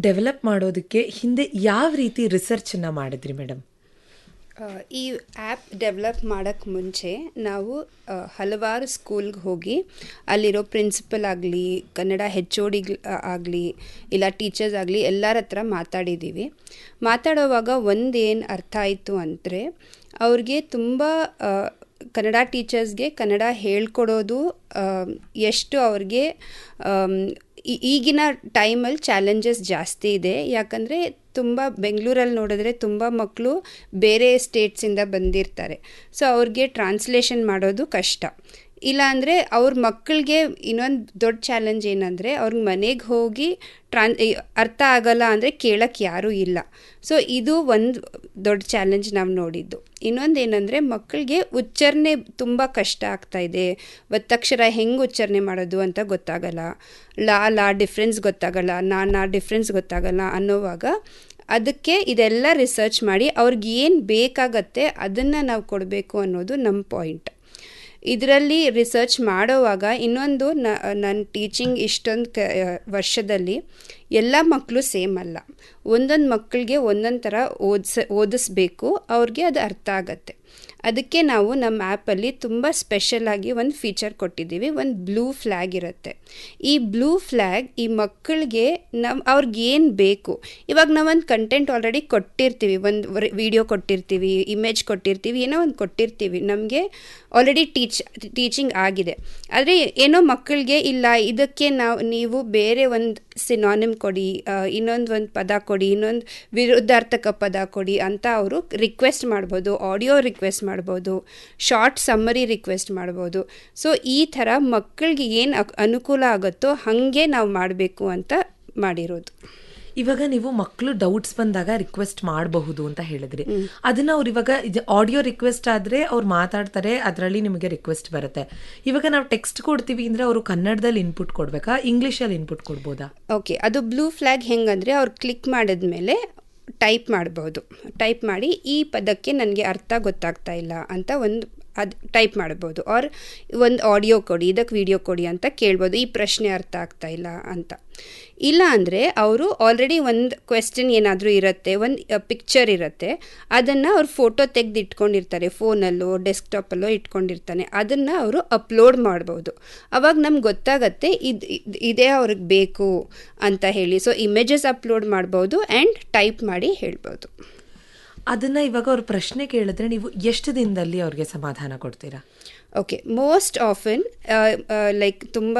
develop ಮಾಡೋದಕ್ಕೆ ಹಿಂದೆ ಯಾವ ರೀತಿ ರಿಸರ್ಚನ್ನು ಮಾಡಿದ್ರಿ ಮೇಡಮ್ ಆ, ಈ ಆ್ಯಪ್ ಡೆವಲಪ್ ಮಾಡೋಕ್ಕೆ ಮುಂಚೆ ನಾವು ಆ, ಹಲವಾರು ಸ್ಕೂಲ್ಗೆ ಹೋಗಿ ಅಲ್ಲಿರೋ ಪ್ರಿನ್ಸಿಪಲ್ ಆಗಲಿ ಕನ್ನಡ ಹೆಚ್ ಓ ಡಿ ಆಗಲಿ ಇಲ್ಲ ಟೀಚರ್ಸ್ ಆಗಲಿ ಎಲ್ಲರ ಹತ್ರ ಮಾತಾಡಿದ್ದೀವಿ ಮಾತಾಡೋವಾಗ ಒಂದೇನು ಅರ್ಥ ಆಯಿತು ಅಂದರೆ ಅವ್ರಿಗೆ ತುಂಬ ಆ, ಕನ್ನಡ ಟೀಚರ್ಸ್ಗೆ ಕನ್ನಡ ಹೇಳ್ಕೊಡೋದು ಆ, ಎಷ್ಟು ಅವ್ರಿಗೆ ಆಮ್, ಈ- ಈಗಿನ ಟೈಮಲ್ಲಿ ಚಾಲೆಂಜಸ್ ಜಾಸ್ತಿ ಇದೆ ಯಾಕಂದರೆ ತುಂಬ ಬೆಂಗಳೂರಲ್ಲಿ ನೋಡಿದ್ರೆ ತುಂಬ ಮಕ್ಕಳು ಬೇರೆ ಸ್ಟೇಟ್ಸಿಂದ ಬಂದಿರ್ತಾರೆ ಸೊ ಅವ್ರಿಗೆ ಟ್ರಾನ್ಸ್ಲೇಷನ್ ಮಾಡೋದು ಕಷ್ಟ ಇಲ್ಲಾಂದರೆ ಅವ್ರ ಮಕ್ಕಳಿಗೆ ಇನ್ನೊಂದು ದೊಡ್ಡ ಚಾಲೆಂಜ್ ಏನಂದರೆ ಅವ್ರಿಗೆ ಮನೆಗೆ ಹೋಗಿ ಟ್ರಾನ್ ಈ ಅರ್ಥ ಆಗಲ್ಲ ಅಂದರೆ ಕೇಳಕ್ಕೆ ಯಾರೂ ಇಲ್ಲ ಸೊ ಇದು ಒಂದು ದೊಡ್ಡ ಚಾಲೆಂಜ್ ನಾವು ನೋಡಿದ್ದು ಇನ್ನೊಂದು ಏನಂದರೆ ಮಕ್ಕಳಿಗೆ ಉಚ್ಚಾರಣೆ ತುಂಬ ಕಷ್ಟ ಆಗ್ತಾ ಇದೆ ಒತ್ತಕ್ಷರ ಹೆಂಗೆ ಉಚ್ಚಾರಣೆ ಮಾಡೋದು ಅಂತ ಗೊತ್ತಾಗಲ್ಲ ಲಾ ಲಾ ಡಿಫ್ರೆನ್ಸ್ ಗೊತ್ತಾಗಲ್ಲ ನಾ ನಾ ಡಿಫ್ರೆನ್ಸ್ ಗೊತ್ತಾಗಲ್ಲ ಅನ್ನೋವಾಗ ಅದಕ್ಕೆ ಇದೆಲ್ಲ ರಿಸರ್ಚ್ ಮಾಡಿ ಅವ್ರಿಗೆ ಏನು ಬೇಕಾಗತ್ತೆ ಅದನ್ನು ನಾವು ಕೊಡಬೇಕು ಅನ್ನೋದು ನಮ್ಮ ಪಾಯಿಂಟ್ ಇದರಲ್ಲಿ ರಿಸರ್ಚ್ ಮಾಡೋವಾಗ ಇನ್ನೊಂದು ನನ್ನ ಟೀಚಿಂಗ್ ಇಷ್ಟೊಂದು ಕ ವರ್ಷದಲ್ಲಿ ಎಲ್ಲ ಮಕ್ಕಳು ಸೇಮ್ ಅಲ್ಲ ಒಂದೊಂದು ಮಕ್ಕಳಿಗೆ ಒಂದೊಂದು ಥರ ಓದಿಸ ಓದಿಸ್ಬೇಕು ಅವ್ರಿಗೆ ಅದು ಅರ್ಥ ಆಗತ್ತೆ ಅದಕ್ಕೆ ನಾವು ನಮ್ಮ ಆ್ಯಪಲ್ಲಿ ತುಂಬ ಸ್ಪೆಷಲಾಗಿ ಒಂದು ಫೀಚರ್ ಕೊಟ್ಟಿದ್ದೀವಿ ಒಂದು ಬ್ಲೂ ಫ್ಲ್ಯಾಗ್ ಇರುತ್ತೆ ಈ ಬ್ಲೂ ಫ್ಲ್ಯಾಗ್ ಈ ಮಕ್ಕಳಿಗೆ ನಮ್ಮ ಅವ್ರಿಗೆ ಏನು ಬೇಕು ಇವಾಗ ನಾವೊಂದು ಕಂಟೆಂಟ್ ಆಲ್ರೆಡಿ ಕೊಟ್ಟಿರ್ತೀವಿ ಒಂದು ವಿಡಿಯೋ ಕೊಟ್ಟಿರ್ತೀವಿ ಇಮೇಜ್ ಕೊಟ್ಟಿರ್ತೀವಿ ಏನೋ ಒಂದು ಕೊಟ್ಟಿರ್ತೀವಿ ನಮಗೆ ಆಲ್ರೆಡಿ ಟೀಚ್ ಟೀಚಿಂಗ್ ಆಗಿದೆ ಆದರೆ ಏನೋ ಮಕ್ಕಳಿಗೆ ಇಲ್ಲ ಇದಕ್ಕೆ ನಾವು ನೀವು ಬೇರೆ ಒಂದು ಸಿನಾನಿಮ್ ಕೊಡಿ ಇನ್ನೊಂದು ಒಂದು ಪದ ಕೊಡಿ ಇನ್ನೊಂದು ವಿರುದ್ಧಾರ್ಥಕ ಪದ ಕೊಡಿ ಅಂತ ಅವರು ರಿಕ್ವೆಸ್ಟ್ ಮಾಡ್ಬೋದು ಆಡಿಯೋ ರಿಕ್ವೆಸ್ಟ್ ಮಾಡ್ಬೋದು ಶಾರ್ಟ್ ಸಮ್ಮರಿ ರಿಕ್ವೆಸ್ಟ್ ಮಾಡ್ಬೋದು ಸೊ ಈ ಥರ ಮಕ್ಕಳಿಗೆ ಏನು ಅನುಕೂಲ ಆಗುತ್ತೋ ಹಾಗೆ ನಾವು ಮಾಡಬೇಕು ಅಂತ ಮಾಡಿರೋದು ಇವಾಗ ನೀವು ಮಕ್ಕಳು ಡೌಟ್ಸ್ ಬಂದಾಗ ರಿಕ್ವೆಸ್ಟ್ ಮಾಡಬಹುದು ಅಂತ ಹೇಳಿದ್ರಿ ಅದನ್ನ ಅವ್ರು ಇವಾಗ ಆಡಿಯೋ ರಿಕ್ವೆಸ್ಟ್ ಆದ್ರೆ ಅವ್ರು ಮಾತಾಡ್ತಾರೆ ಅದರಲ್ಲಿ ನಿಮಗೆ ರಿಕ್ವೆಸ್ಟ್ ಬರುತ್ತೆ ಇವಾಗ ನಾವು ಟೆಕ್ಸ್ಟ್ ಕೊಡ್ತೀವಿ ಅಂದ್ರೆ ಅವರು ಕನ್ನಡದಲ್ಲಿ ಇನ್ಪುಟ್ ಕೊಡ್ಬೇಕಾ ಇಂಗ್ಲಿಷಲ್ಲಿ ಇನ್ಪುಟ್ ಕೊಡ್ಬೋದಾ ಓಕೆ ಅದು ಬ್ಲೂ ಫ್ಲ್ಯಾಗ್ ಹೆಂಗಂದರೆ ಅವ್ರು ಕ್ಲಿಕ್ ಮಾಡಿದ್ಮೇಲೆ ಟೈಪ್ ಮಾಡ್ಬೋದು ಟೈಪ್ ಮಾಡಿ ಈ ಪದಕ್ಕೆ ನನಗೆ ಅರ್ಥ ಗೊತ್ತಾಗ್ತಾ ಇಲ್ಲ ಅಂತ ಒಂದು ಅದು ಟೈಪ್ ಮಾಡ್ಬೋದು ಆರ್ ಒಂದು ಆಡಿಯೋ ಕೊಡಿ ಇದಕ್ಕೆ ವಿಡಿಯೋ ಕೊಡಿ ಅಂತ ಕೇಳ್ಬೋದು ಈ ಪ್ರಶ್ನೆ ಅರ್ಥ ಆಗ್ತಾ ಇಲ್ಲ ಅಂತ ಇಲ್ಲ ಅಂದರೆ ಅವರು ಆಲ್ರೆಡಿ ಒಂದು ಕ್ವೆಶ್ಚನ್ ಏನಾದರೂ ಇರುತ್ತೆ ಒಂದು ಪಿಕ್ಚರ್ ಇರುತ್ತೆ ಅದನ್ನು ಅವ್ರು ಫೋಟೋ ತೆಗೆದು ಇಟ್ಕೊಂಡಿರ್ತಾರೆ ಫೋನಲ್ಲೋ ಡೆಸ್ಕ್ಟಾಪಲ್ಲೋ ಇಟ್ಕೊಂಡಿರ್ತಾನೆ ಅದನ್ನು ಅವರು ಅಪ್ಲೋಡ್ ಮಾಡ್ಬೋದು ಅವಾಗ ನಮ್ಗೆ ಗೊತ್ತಾಗತ್ತೆ ಇದು ಇದೇ ಅವ್ರಿಗೆ ಬೇಕು ಅಂತ ಹೇಳಿ ಸೊ ಇಮೇಜಸ್ ಅಪ್ಲೋಡ್ ಮಾಡ್ಬೋದು ಆ್ಯಂಡ್ ಟೈಪ್ ಮಾಡಿ ಹೇಳ್ಬೋದು ಅದನ್ನ ಇವಾಗ ಅವ್ರ ಪ್ರಶ್ನೆ ಕೇಳಿದ್ರೆ ನೀವು ಎಷ್ಟು ದಿನದಲ್ಲಿ ಅವ್ರಿಗೆ ಸಮಾಧಾನ ಕೊಡ್ತೀರಾ ಓಕೆ ಮೋಸ್ಟ್ ಆಫನ್ ಲೈಕ್ ತುಂಬ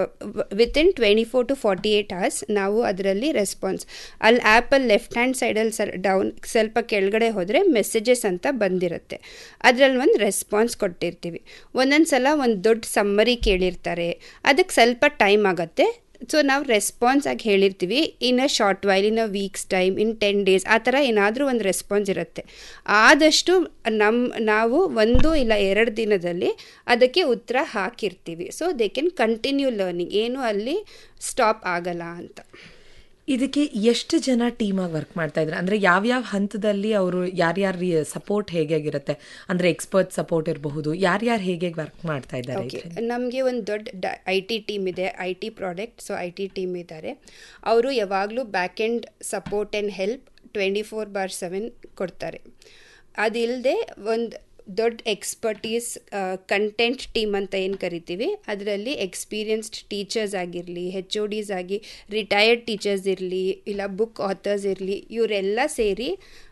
within twenty four to forty eight hours ನಾವು ಅದರಲ್ಲಿ ರೆಸ್ಪಾನ್ಸ್ ಅಲ್ಲಿ ಆ್ಯಪಲ್ಲಿ ಲೆಫ್ಟ್ ಹ್ಯಾಂಡ್ ಸೈಡಲ್ಲಿ ಸರ್ ಡೌನ್ ಸ್ವಲ್ಪ ಕೆಳಗಡೆ ಹೋದರೆ ಮೆಸೇಜಸ್ ಅಂತ ಬಂದಿರುತ್ತೆ ಅದರಲ್ಲಿ ಒಂದು ರೆಸ್ಪಾನ್ಸ್ ಕೊಟ್ಟಿರ್ತೀವಿ ಒಂದೊಂದು ಸಲ ಒಂದು ದೊಡ್ಡ ಸಮ್ಮರಿ ಕೇಳಿರ್ತಾರೆ ಅದಕ್ಕೆ ಸ್ವಲ್ಪ ಟೈಮ್ ಆಗುತ್ತೆ ಸೊ ನಾವು ರೆಸ್ಪಾನ್ಸ್ ಆಗಿ ಹೇಳಿರ್ತೀವಿ in a short while in a week's time in ten days ಆ ಥರ ಏನಾದರೂ ಒಂದು ರೆಸ್ಪಾನ್ಸ್ ಇರುತ್ತೆ ಆದಷ್ಟು ನಮ್ಮ ನಾವು ಒಂದು ಇಲ್ಲ ಎರಡು ದಿನದಲ್ಲಿ ಅದಕ್ಕೆ ಉತ್ತರ ಹಾಕಿರ್ತೀವಿ so they can continue learning ಏನು ಅಲ್ಲಿ ಸ್ಟಾಪ್ ಆಗಲ್ಲ ಅಂತ ಇದಕ್ಕೆ ಎಷ್ಟು ಜನ ಟೀಮಾಗಿ ವರ್ಕ್ ಮಾಡ್ತಾ ಇದ್ದಾರೆ ಅಂದರೆ ಯಾವ್ಯಾವ ಹಂತದಲ್ಲಿ ಅವರು ಯಾರ್ಯಾರ ಸಪೋರ್ಟ್ ಹೇಗಾಗಿರುತ್ತೆ ಅಂದರೆ ಎಕ್ಸ್ಪರ್ಟ್ ಸಪೋರ್ಟ್ ಇರಬಹುದು ಯಾರ್ಯಾರು ಹೇಗೆ ವರ್ಕ್ ಮಾಡ್ತಾ ಇದ್ದಾರೆ ಓಕೆ ನಮಗೆ ಒಂದು ದೊಡ್ಡ ಡ ಐ ಟಿ ಟೀಮ್ ಇದೆ I T product so I T team ಇದ್ದಾರೆ ಅವರು ಯಾವಾಗಲೂ back end support and help twenty four by seven ಕೊಡ್ತಾರೆ ಅದಿಲ್ಲದೆ ಒಂದು ದೊಡ್ಡ ಎಕ್ಸ್ಪರ್ಟೀಸ್ ಕಂಟೆಂಟ್ ಟೀಮ್ ಅಂತ ಏನು ಕರಿತೀವಿ ಅದರಲ್ಲಿ ಎಕ್ಸ್ಪೀರಿಯನ್ಸ್ಡ್ ಟೀಚರ್ಸ್ ಆಗಿರಲಿ ಹೆಚ್ ಒ ಡಿಸ್ ಆಗಿ ರಿಟೈರ್ಡ್ ಟೀಚರ್ಸ್ ಇರಲಿ ಇಲ್ಲ ಬುಕ್ ಆಥರ್ಸ್ ಇರಲಿ ಇವರೆಲ್ಲ ಸೇರಿ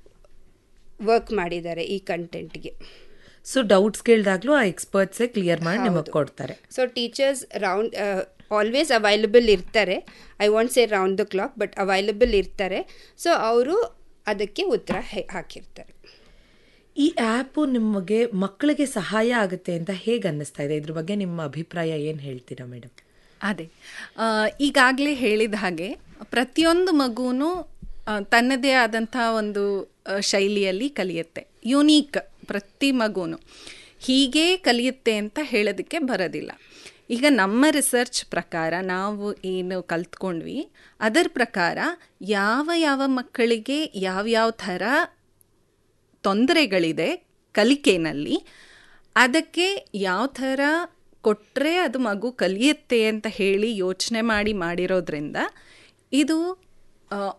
ವರ್ಕ್ ಮಾಡಿದ್ದಾರೆ ಈ ಕಂಟೆಂಟ್ಗೆ ಸೊ ಡೌಟ್ಸ್ ಕೇಳಿದಾಗ್ಲೂ ಆ ಎಕ್ಸ್ಪರ್ಟ್ಸೇ ಕ್ಲಿಯರ್ ಮಾಡಿ ನಿಮಗೆ ಕೊಡ್ತಾರೆ so teachers round always available ಇರ್ತಾರೆ I won't say round the clock but available ಇರ್ತಾರೆ ಸೊ ಅವರು ಅದಕ್ಕೆ ಉತ್ತರ ಹಾಕಿರ್ತಾರೆ ಈ ಆ್ಯಪು ನಿಮಗೆ ಮಕ್ಕಳಿಗೆ ಸಹಾಯ ಆಗುತ್ತೆ ಅಂತ ಹೇಗೆ ಅನ್ನಿಸ್ತಾ ಇದೆ ಇದ್ರ ಬಗ್ಗೆ ನಿಮ್ಮ ಅಭಿಪ್ರಾಯ ಏನು ಹೇಳ್ತೀರಾ ಮೇಡಮ್ ಅದೇ ಈಗಾಗಲೇ ಹೇಳಿದ ಹಾಗೆ ಪ್ರತಿಯೊಂದು ಮಗುನು ತನ್ನದೇ ಆದಂಥ ಒಂದು ಶೈಲಿಯಲ್ಲಿ ಕಲಿಯುತ್ತೆ ಯುನೀಕ್ ಪ್ರತಿ ಮಗುನು ಹೀಗೆ ಕಲಿಯುತ್ತೆ ಅಂತ ಹೇಳೋದಕ್ಕೆ ಬರೋದಿಲ್ಲ ಈಗ ನಮ್ಮ ರಿಸರ್ಚ್ ಪ್ರಕಾರ ನಾವು ಏನು ಕಲ್ತ್ಕೊಂಡ್ವಿ ಅದರ ಪ್ರಕಾರ ಯಾವ ಯಾವ ಮಕ್ಕಳಿಗೆ ಯಾವ್ಯಾವ ಥರ ತೊಂದರೆಗಳಿದೆ ಕಲಿಕೆನಲ್ಲಿ ಅದಕ್ಕೆ ಯಾವ ಥರ ಕೊಟ್ಟರೆ ಅದು ಮಗು ಕಲಿಯುತ್ತೆ ಅಂತ ಹೇಳಿ ಯೋಚನೆ ಮಾಡಿ ಮಾಡಿರೋದ್ರಿಂದ ಇದು